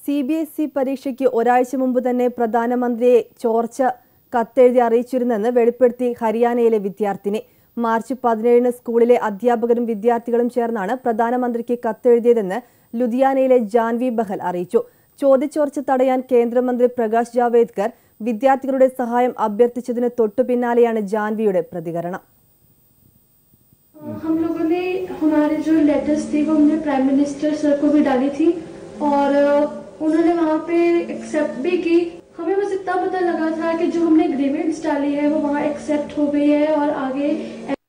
C B S E പരീക്ഷയ്ക്ക് ഒരാഴ്ച മുമ്പ് തന്നെ പ്രധാനമന്ത്രിയെ ചോർച്ച കത്തെഴുതി അറിയിച്ചിരുന്നെന്ന് വെളിപ്പെടുത്തി ഹരിയാനയിലെ വിദ്യാർത്ഥിനി മാർച്ച് പതിനേഴിന് സ്കൂളിലെ അധ്യാപകരും വിദ്യാർത്ഥികളും ചേർന്നാണ് പ്രധാനമന്ത്രിക്ക് കത്തെഴുതിയതെന്ന് ലുധിയാനയിലെ ജാൻവി ബഹൽ അറിയിച്ചു ചോദ്യച്ചോർച്ച തടയാൻ കേന്ദ്രമന്ത്രി പ്രകാശ് ജാവേദ്കർ വിദ്യാർത്ഥികളുടെ സഹായം അഭ്യർത്ഥിച്ചതിന് തൊട്ടു പിന്നാലെയാണ് ജാൻവിയുടെ പ്രതികരണം हम लोगों ने हमारे जो लेटर्स थी वो हमने प्राइम मिनिस्टर सर को भी डाली थी और अ, उन्होंने वहाँ पे एक्सेप्ट भी की हमें बस इतना पता लगा था कि जो हमने ग्रीवेंट्स डाली है वो वहाँ एक्सेप्ट हो गई है और आगे